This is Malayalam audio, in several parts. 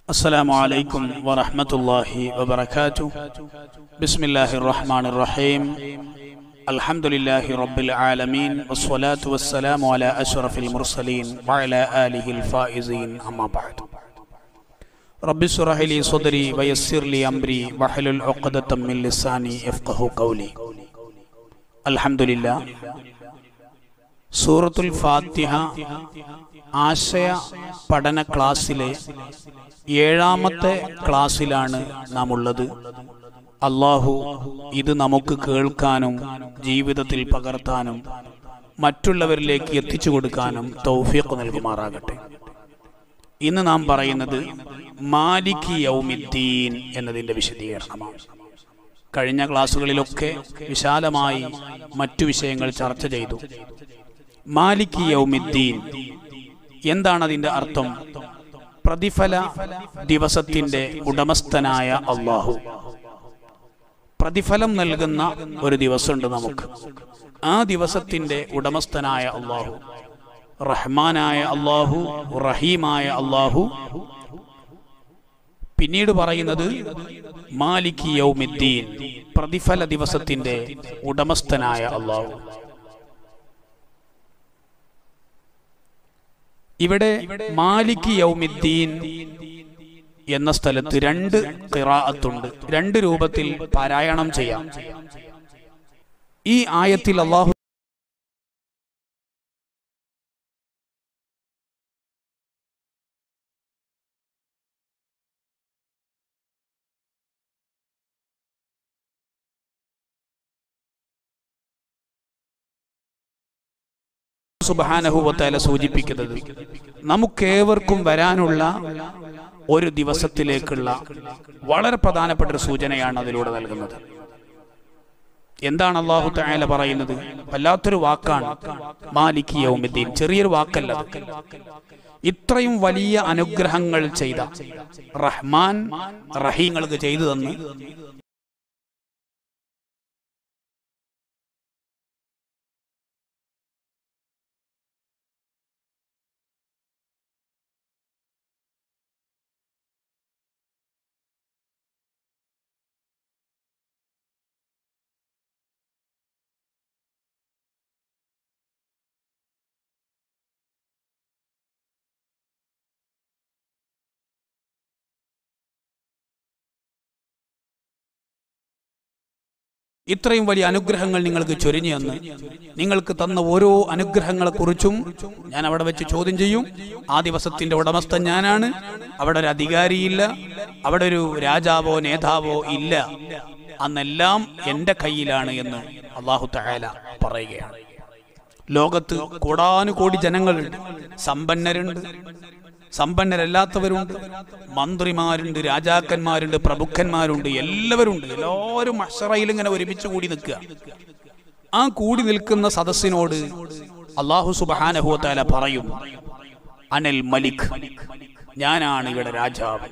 السلام عليكم ورحمة الله وبركاته بسم الله الرحمن الرحيم الحمد لله رب العالمين والصلاة والسلام على أشرف المرسلين وعلى آله الفائزين أما بعد رب اشرح لي صدري ويسر لي أمري واحلل عقدة من لساني يفقه قولي الحمد لله സൂറത്തുൽ ഫാത്തിഹ ആശയ പഠന ക്ലാസ്സിലെ ഏഴാമത്തെ ക്ലാസ്സിലാണ് നാം ഉള്ളത് അള്ളാഹു ഇത് നമുക്ക് കേൾക്കാനും ജീവിതത്തിൽ പകർത്താനും മറ്റുള്ളവരിലേക്ക് എത്തിച്ചു കൊടുക്കാനും തൗഫീഖ് നൽകുമാറാകട്ടെ ഇന്ന് നാം പറയുന്നത് മാലിക് യൗമിദ്ദീൻ എന്നതിൻ്റെ വിശദീകരണമാണ് കഴിഞ്ഞ ക്ലാസ്സുകളിലൊക്കെ വിശാലമായി മറ്റു വിഷയങ്ങൾ ചർച്ച ചെയ്തു മാലിക് യൗമിദ്ദീൻ എന്താണ് അതിന്റെ അർത്ഥം പ്രതിഫല ദിവസത്തിന്റെ ഉടമസ്ഥനായ അള്ളാഹു പ്രതിഫലം നൽകുന്ന ഒരു ദിവസമുണ്ട് നമുക്ക് ആ ദിവസത്തിന്റെ ഉടമസ്ഥനായ അള്ളാഹു റഹ്മാനായ അള്ളാഹു റഹീമായ അള്ളാഹു പിന്നീട് പറയുന്നത് മാലിക് യൗമിദ്ദീൻ പ്രതിഫല ദിവസത്തിന്റെ ഉടമസ്ഥനായ അള്ളാഹു ഇവിടെ മാലിക് യൗമിദ്ദീൻ എന്ന സ്ഥലത്ത് രണ്ട് ഖിറാഅത്തുണ്ട് രണ്ട് രൂപത്തിൽ പാരായണം ചെയ്യാം ഈ ആയത്തിൽ അള്ളാഹു സുബാനഹുവത്തല സൂചിപ്പിക്കുന്നത് നമുക്കേവർക്കും വരാനുള്ള ഒരു ദിവസത്തിലേക്കുള്ള വളരെ പ്രധാനപ്പെട്ട ഒരു സൂചനയാണ് അതിലൂടെ നൽകുന്നത് എന്താണ് അള്ളാഹു തആല പറയുന്നത് വല്ലാത്തൊരു വാക്കാണ് മാലിക് യൗമിദ്ദീൻ ചെറിയൊരു വാക്കല്ല അത്. ഇത്രയും വലിയ അനുഗ്രഹങ്ങൾ ചെയ്ത റഹ്മാൻ റഹീങ്ങൾക്ക് ചെയ്തു തന്ന് ഇത്രയും വലിയ അനുഗ്രഹങ്ങൾ നിങ്ങൾക്ക് ചൊരിഞ്ഞു തന്ന് നിങ്ങൾക്ക് തന്ന ഓരോ അനുഗ്രഹങ്ങളെ കുറിച്ചും ഞാൻ അവിടെ വെച്ച് ചോദ്യം ചെയ്യും ആ ദിവസത്തിന്റെ ഉടമസ്ഥൻ ഞാനാണ് അവിടെ ഒരു അധികാരിയില്ല അവിടെ ഒരു രാജാവോ നേതാവോ ഇല്ല അന്നെല്ലാം എന്റെ കയ്യിലാണ് എന്ന് അള്ളാഹു തആല പറയുകയാണ് ലോകത്ത് കോടാനുകോടി ജനങ്ങളുണ്ട് സമ്പന്നരുണ്ട് സമ്പന്നരല്ലാത്തവരുണ്ട് മന്ത്രിമാരുണ്ട് രാജാക്കന്മാരുണ്ട് പ്രഭുക്കന്മാരുണ്ട് എല്ലാവരുണ്ട് എല്ലാവരും അഷറയിൽ ഇങ്ങനെ ഒരുമിച്ച് കൂടി നിൽക്കുക ആ കൂടി നിൽക്കുന്ന സദസ്സിനോട് അള്ളാഹു സുബാനഹുത്താല പറയും അനൽ മലിക് ഞാനാണ് ഇവിടെ രാജാവ്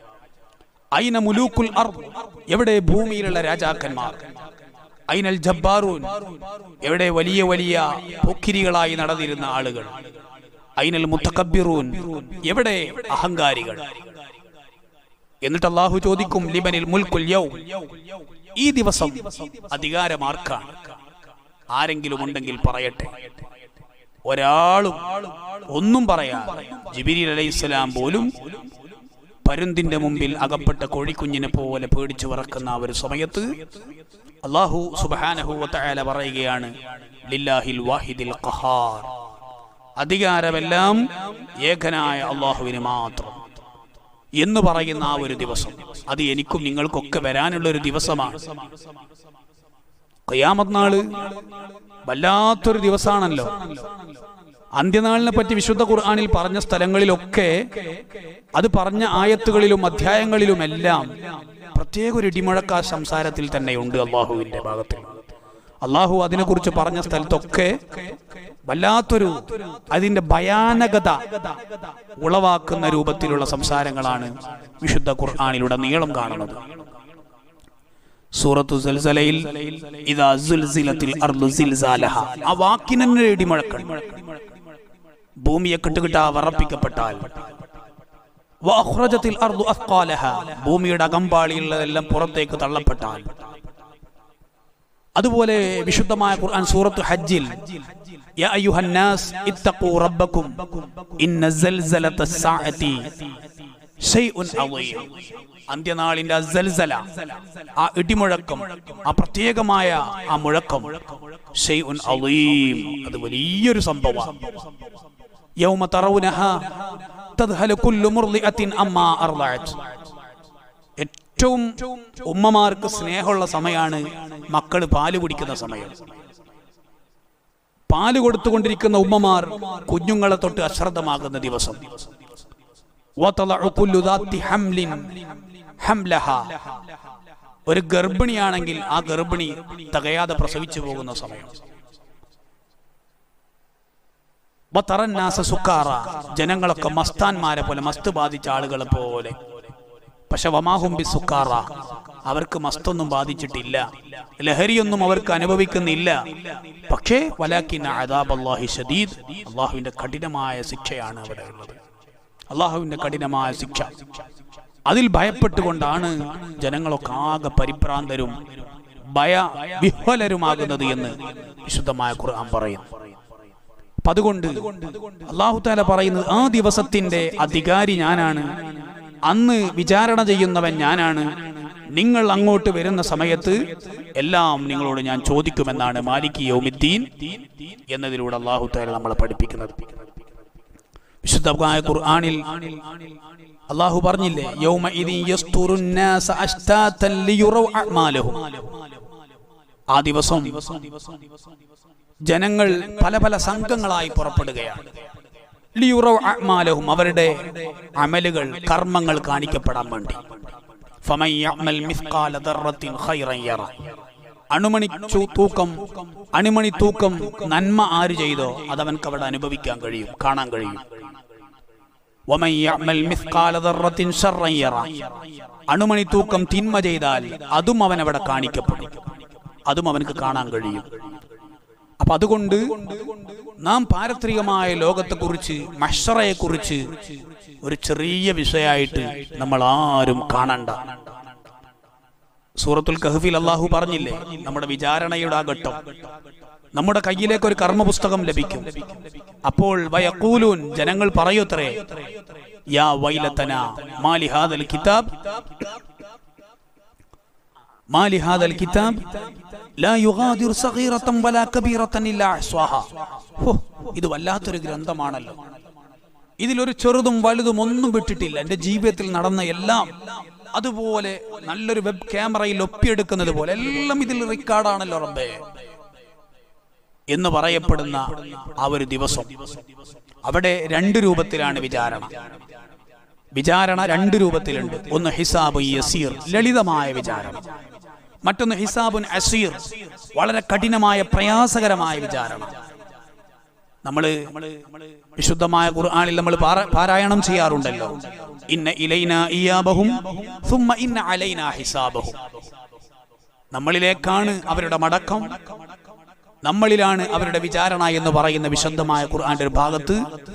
ഐന മുലൂക്കുൽ അർ എവിടെ ഭൂമിയിലുള്ള രാജാക്കന്മാർ ഐനൽ ജബ്ബാറൂൻ എവിടെ വലിയ വലിയ പൊക്കിരികളായി നടന്നിരുന്ന ആളുകൾ ഐനൽ മുത്തക്കബിറൂൻ എവിടെ അഹങ്കാരികൾ എന്നിട്ട് അള്ളാഹു ചോദിക്കും ലിബനിൽ മുൽക്കുൽ യൗ ഈ ദിവസം അധികാരമാർക്കാണ് ആരെങ്കിലും ഉണ്ടെങ്കിൽ പറയട്ടെ ഒരാളും ഒന്നും പറയാ ജിബിരി അലൈഹിസ്സലാം പോലും പരുന്തിന്റെ മുമ്പിൽ അകപ്പെട്ട കോഴിക്കുഞ്ഞിനെ പോലെ പേടിച്ചു വിറക്കുന്ന ആ ഒരു സമയത്ത് അള്ളാഹു സുബാനഹുവല പറയുകയാണ് ലില്ലാഹിൽ വാഹിദിൽ ഖഹാർ അധികാരമെല്ലാം ഏകനായ അള്ളാഹുവിന് മാത്രം എന്ന് പറയുന്ന ആ ഒരു ദിവസം അത് എനിക്കും നിങ്ങൾക്കൊക്കെ വരാനുള്ള ഒരു ദിവസമാണ് കയ്യാമത് നാള് വല്ലാത്തൊരു ദിവസമാണല്ലോ അന്ത്യനാളിനെ പറ്റി വിശുദ്ധ ഖുർആാനിൽ പറഞ്ഞ സ്ഥലങ്ങളിലൊക്കെ അത് പറഞ്ഞ ആയത്തുകളിലും അധ്യായങ്ങളിലുമെല്ലാം പ്രത്യേക ഒരു ഇടിമുഴക്ക സംസാരത്തിൽ തന്നെയുണ്ട് അള്ളാഹുവിന്റെ ഭാഗത്തിൽ അള്ളാഹു അതിനെക്കുറിച്ച് പറഞ്ഞ സ്ഥലത്തൊക്കെ വല്ലാത്തൊരു അതിന്റെ ഭയാനകത ഉളവാക്കുന്ന രൂപത്തിലുള്ള സംസാരങ്ങളാണ് വിശുദ്ധ ഖുർആാനിലൂടെ നീളം കാണുന്നത് സൂറത്തു സൽസലയിൽ ഇതാ സുൽസിലത്തിൽ അർദു സിൽസാലഹ ആ വാക്കിന് തന്നെ ഇടിമുഴക്കം ഭൂമിയെ കിട്ടുകിട്ടാ വറപ്പിക്കപ്പെട്ടാൽ വഅഖ്റജത്തിൽ അർദു അസ്ഖാലഹ ഭൂമിയുടെ അകമ്പാളിയുള്ളതെല്ലാം പുറത്തേക്ക് തള്ളപ്പെട്ടാൽ അതുപോലെ വിശുദ്ധമായ ഖുർആൻ സൂറത്ത് ഹജ്ജിൽ യാ അയ്യുഹന്നാസ് ഇത്തഖൂ റബ്ബക്കും ഇന്ന സൽസലത സാഅതി ഷൈഉൻ അളീം അന്ത്യനാളിന്റെ ആ സൽസല ആ ഇടിമുഴക്കം ആ പ്രത്യേകമായ ആ മുഴക്കം ഷൈഉൻ അളീം അത് വലിയൊരു സംഭവമാണ് യൗമ തറൗനഹ തദ്ഹലു കുല്ലു മുർളിഅത്തിൻ അമ്മാ അർളഅത് ഏറ്റവും ഉമ്മമാർക്ക് സ്നേഹമുള്ള സമയമാണ് മക്കൾ പാല് കുടിക്കുന്ന സമയം പാല് കൊടുത്തുകൊണ്ടിരിക്കുന്ന ഉമ്മമാർ കുഞ്ഞുങ്ങളെ തൊട്ട് അശ്രദ്ധമാകുന്ന ദിവസം വതളഉ കുല്ലു ദാത്തി ഹംലിൻ ഹംലഹ. ഒരു ഗർഭിണിയാണെങ്കിൽ ആ ഗർഭിണി തികയാതെ പ്രസവിച്ചു പോകുന്ന സമയം വതറന്നാസ സുക്കാറ ജനങ്ങളൊക്കെ മസ്താന്മാരെ പോലെ മസ്ത് ബാധിച്ച ആളുകളെ പോലെ പക്ഷെ വമാഹുംബി സുക്കാറ അവർക്ക് മസ്തൊന്നും ബാധിച്ചിട്ടില്ല ലഹരിയൊന്നും അവർക്ക് അനുഭവിക്കുന്നില്ല പക്ഷേ വലാക്കിൻ അദാബ് അള്ളാഹി ഷദീദ് അള്ളാഹുവിന്റെ കഠിനമായ ശിക്ഷയാണ് അവിടെ ഉള്ളത് അള്ളാഹുവിന്റെ കഠിനമായ ശിക്ഷ അതിൽ ഭയപ്പെട്ടുകൊണ്ടാണ് ജനങ്ങളൊക്കെ ആകെ പരിഭ്രാന്തരും ഭയ വിഹ്വലരുമാകുന്നത് എന്ന് വിശുദ്ധമായ ഖുർആൻ പറയുന്നു അപ്പൊ അതുകൊണ്ട് അള്ളാഹു താല പറയുന്നത് ആ ദിവസത്തിന്റെ അധികാരി ഞാനാണ് അന്ന് വിചാരണ ചെയ്യുന്നവൻ ഞാനാണ് നിങ്ങൾ അങ്ങോട്ട് വരുന്ന സമയത്ത് എല്ലാം നിങ്ങളോട് ഞാൻ ചോദിക്കുമെന്നാണ് മാലിക് യൗമിദ്ദീൻ എന്നതിലൂടെ അള്ളാഹു താല നമ്മളെ പഠിപ്പിക്കുന്നത് വിശുദ്ധമായ ഖുർആനിൽ അള്ളാഹു പറഞ്ഞില്ലേ യൗമ ഇദിൻ യസ്തുറുൻ നാസ അശ്താതൻ ലിയുറൗ അഅ്മാലഹും ആ ദിവസം ജനങ്ങൾ പല പല സംഘങ്ങളായി പുറപ്പെടുകയാണ് ലിയുറൗ അഅ്മാലഹും അവരുടെ അമലുകൾ കർമ്മങ്ങൾ കാണിക്കപ്പെടാൻ വേണ്ടി ഫമൻ യഅ്മൽ മിസ്കാല ദർറത്തിൻ ഖൈറൻ യറ അണുമണി ചൂ- തൂക്കം അണിമണി തൂക്കം നന്മ ആര് ചെയ്തോ അതവൻക്ക് അവിടെ അനുഭവിക്കാൻ കഴിയും കാണാൻ കഴിയും വമൻ യഅ്മൽ മിസ്കാല ദർറത്തിൻ ശർറൻ യറ അണുമണി തൂക്കം തിന്മ ചെയ്താൽ അതും അവൻ അവിടെ കാണിക്കപ്പെടും അതും അവനക്ക് കാണാൻ കഴിയും അപ്പൊ അതുകൊണ്ട് നാം പാരത്രികമായ ലോകത്തെക്കുറിച്ച് മഷറയെ കുറിച്ച് ഒരു ചെറിയ വിഷയമായിട്ട് നമ്മൾ ആരും കാണണ്ട സൂറത്തുൽ കഹഫിൽ അള്ളാഹു പറഞ്ഞില്ലേ നമ്മുടെ വിചാരണയുടെ ആ ഘട്ടം നമ്മുടെ കയ്യിലേക്ക് ഒരു കർമ്മപുസ്തകം ലഭിക്കും അപ്പോൾ വയക്കൂലൂൻ ജനങ്ങൾ പറയൂത്രേ യാ വൈലത്തന മാലി ഹാദൽ കിതാബ് മാലി ഹാദൽ കിതാബ് ലാ യുഗാദിറു സഗീറത്തൻ വലാ കബീറത്തൻ ഇല്ലാ അഹ്സാഹാ ഹോ, ഇത് വല്ലാത്തൊരു ഗ്രന്ഥമാണല്ലോ ഇതിലൊരു ചെറുതും വലുതും ഒന്നും വിട്ടിട്ടില്ല എന്റെ ജീവിതത്തിൽ നടന്ന എല്ലാം അതുപോലെ നല്ലൊരു വെബ് ക്യാമറയിൽ ഒപ്പിയെടുക്കുന്നത് പോലെ എല്ലാം ഇതിൽ റെക്കോർഡാണല്ലോ റബ്ബേ എന്ന് പറയപ്പെടുന്ന ആ ഒരു ദിവസം അവിടെ രണ്ട് രൂപത്തിലാണ് വിചാരണ വിചാരണ രണ്ട് രൂപത്തിലുണ്ട് ഒന്ന് ഹിസാബ് യസീർ ലളിതമായ വിചാരണ മറ്റൊന്ന് ഹിസാബുൻ അസീർ വളരെ കഠിനമായ പ്രയാസകരമായ വിചാരണ നമ്മള് വിശുദ്ധമായ ഖുർആനിൽ നമ്മൾ പാര- പാരായണം ചെയ്യാറുണ്ടല്ലോ ഇന്ന ഇലൈന ഇയാബഹും സുമ്മ ഇന്ന അലൈന ഹിസാബഹും നമ്മളിലേക്കാണ് അവരുടെ മടക്കം നമ്മളിലാണ് അവരുടെ വിചാരണ എന്ന് പറയുന്ന വിശുദ്ധമായ ഖുർആന്റെ ഒരു ഭാഗത്ത്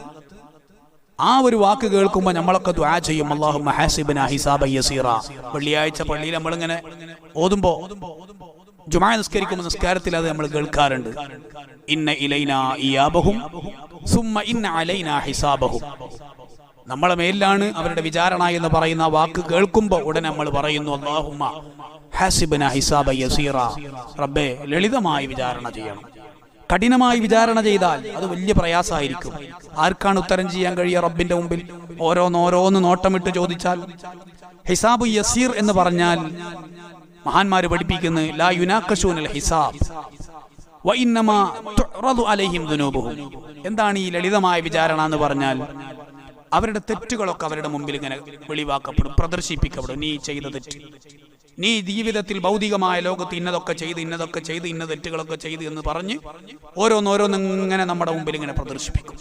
ആ ഒരു വാക്ക് കേൾക്കുമ്പോൾ നമ്മളൊക്കെ ദ്വാ ചെയ്യും അള്ളാഹു ഹാസിബിന ഹിസാബ യസീറ വെള്ളിയാഴ്ച പള്ളിയിൽ നമ്മളിങ്ങനെ ഓതുമ്പോ ജുമാ നിസ്കരിക്കുമ്പോൾ നിസ്കാരത്തിൽ അത് നമ്മൾ കേൾക്കാറുണ്ട് ഇന്ന ഇലൈന ഇയാബഹും സുമ്മ ഇന്ന അലൈന ഹിസാബഹും നമ്മളെ മേലിലാണ് അവരുടെ വിചാരണ എന്ന് പറയുന്ന ആ വാക്ക് കേൾക്കുമ്പോൾ ഉടനെ നമ്മൾ പറയുന്നു അള്ളാഹുമ്മ ഹാസിബിന ഹിസാബ യസീറ റബ്ബേ ലളിതമായി വിചാരണ ചെയ്യണം കഠിനമായി വിചാരണ ചെയ്താൽ അത് വലിയ പ്രയാസമായിരിക്കും ആർക്കാണ് ഉത്തരം ചെയ്യാൻ കഴിയുക റബ്ബിന്റെ മുമ്പിൽ ഓരോന്നോരോന്ന് നോട്ടമിട്ട് ചോദിച്ചാൽ ഹിസാബ് യസീർ എന്ന് പറഞ്ഞാൽ മഹാന്മാര് പഠിപ്പിക്കുന്നത് ലാ യുനാക്കശൂനൽ ഹിസാബ് വഇന്നമാ തുഅറദു അലൈഹിം ദുനൂബുഹും എന്താണ് ഈ ലളിതമായ വിചാരണ എന്ന് പറഞ്ഞാൽ അവരുടെ തെറ്റുകളൊക്കെ അവരുടെ മുമ്പിൽ ഇങ്ങനെ വെളിവാക്കപ്പെടും പ്രദർശിപ്പിക്കപ്പെടും നീ ചെയ്ത തെറ്റ് നീ ജീവിതത്തിൽ ഭൗതികമായ ലോകത്ത് ഇന്നതൊക്കെ ചെയ്ത് ഇന്നതൊക്കെ ചെയ്ത് ഇന്ന തെറ്റുകളൊക്കെ ചെയ്ത് എന്ന് പറഞ്ഞ് ഓരോന്നോരോന്ന് ഇങ്ങനെ നമ്മുടെ മുമ്പിൽ ഇങ്ങനെ പ്രദർശിപ്പിക്കും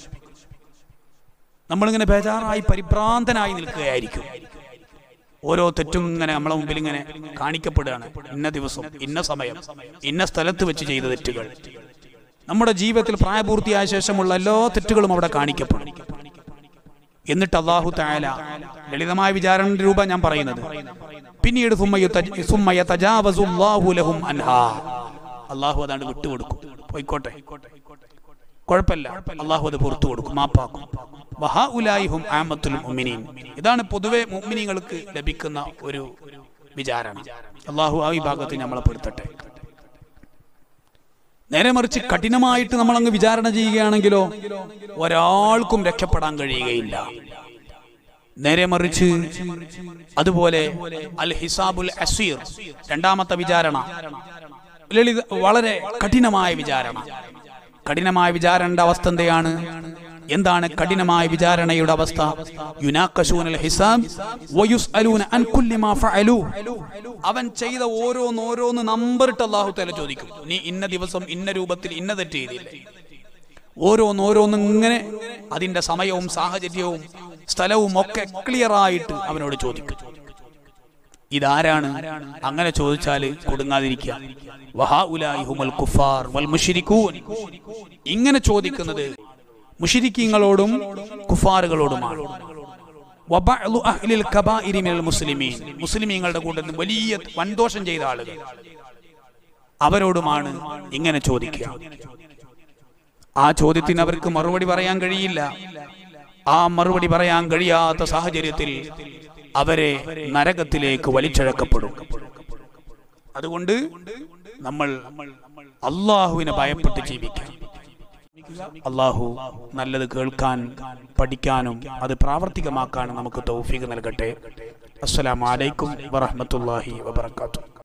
നമ്മളിങ്ങനെ ബേജാറായി പരിഭ്രാന്തനായി നിൽക്കുകയായിരിക്കും ഓരോ തെറ്റും ഇങ്ങനെ നമ്മളെ മുമ്പിൽ ഇങ്ങനെ കാണിക്കപ്പെടുകയാണ് ഇന്ന ദിവസം ഇന്ന സമയം ഇന്ന സ്ഥലത്ത് വെച്ച് ചെയ്ത തെറ്റുകൾ നമ്മുടെ ജീവിതത്തിൽ പ്രായപൂർത്തിയായ ശേഷമുള്ള എല്ലാ തെറ്റുകളും അവിടെ കാണിക്കപ്പെടും എന്നിട്ട് അള്ളാഹു താല ലളിതമായ വിചാരണ രൂപ ഞാൻ പറയുന്നത് പിന്നീട് സുമ്മ യുത- സുമ്മ യതജാവസുല്ലാഹു ലഹും അൻഹാ. അള്ളാഹു അതാണ്ട് വിട്ടുകൊടുക്കും പോയിക്കോട്ടെ കുഴപ്പമില്ല അള്ളാഹു അത് പുറത്തു കൊടുക്കും മാപ്പാക്കും വഹാഉലായിഹും ആമത്തുൽ മുഅ്മിനീൻ ഇതാണ് പൊതുവെ മുഅ്മിനീങ്ങൾക്ക് ലഭിക്കുന്ന ഒരു വിചാരണ അള്ളാഹു ആ വിഭാഗത്തിൽ നമ്മളെ പെടുത്തട്ടെ നേരെ മറിച്ച് കഠിനമായിട്ട് നമ്മൾ അങ്ങ് വിചാരണ ചെയ്യുകയാണെങ്കിലോ ഒരാൾക്കും രക്ഷപ്പെടാൻ കഴിയുകയില്ല നേരെ മറിച്ച് അതുപോലെ അൽ ഹിസാബുൽ അസീർ രണ്ടാമത്തെ വിചാരണ ലളിത വളരെ കഠിനമായ വിചാരണ കഠിനമായ വിചാരണയുടെ അവസ്ഥ എന്തെയാണ് എന്താണ് കഠിനമായ വിചാരണയുടെ അവസ്ഥ യുനാക്കശൂനൽ ഹിസാബ് വയുസ്അലൂന അൻ കുല്ലി മാ ഫഅലു അവൻ ചെയ്ത ഓരോന്ന് ഓരോന്ന് നമ്പറിട്ട് അല്ലാഹു തആല ചോദിക്കും നീ ഇന്ന ദിവസം ഇന്ന രൂപത്തിൽ ഇന്ന തെറ്റ് ചെയ്തില്ലേ ഓരോന്ന് ഓരോന്ന് ഇങ്ങനെ അതിന്റെ സമയവും സാഹചര്യവും സ്ഥലവും ഒക്കെ ക്ലിയർ ആയിട്ട് അവനോട് ചോദിക്കും ഇതാരാണ് അങ്ങനെ ചോദിച്ചാൽ കൊടുങ്ങാതിരിക്കുക വഹാഉലായി ഹുമൽ കുഫാർ വൽ മുശ്രിക്കൂൻ ഇങ്ങനെ ചോദിക്കുന്നത് മുഷിരിക്കീങ്ങളോടും കുഫാറുകളോടുമാണ് വബഅ്ലു അഹ്ലിൽ കബാഇരി മിനൽ മുസ്ലിമീൻ മുസ്ലിമീങ്ങളുടെ കൂട്ടത്തിൽ വലിയ വൻദോഷം ചെയ്ത ആളുകൾ അവരോടുമാണ് ഇങ്ങനെ ചോദിക്കുക ആ ചോദ്യത്തിന് അവർക്ക് മറുപടി പറയാൻ കഴിയില്ല ആ മറുപടി പറയാൻ കഴിയാത്ത സാഹചര്യത്തിൽ അവരെ നരകത്തിലേക്ക് വലിച്ചഴക്കപ്പെടും അതുകൊണ്ട് നമ്മൾ അള്ളാഹുവിനെ ഭയപ്പെട്ട് ജീവിക്കാം അള്ളാഹു നല്ലത് കേൾക്കാൻ പഠിക്കാനും അത് പ്രാവർത്തികമാക്കാനും നമുക്ക് തൗഫീഖ് നൽകട്ടെ അസ്സലാമു അലൈക്കും വറഹ്മത്തുള്ളാഹി വബറകാതുഹു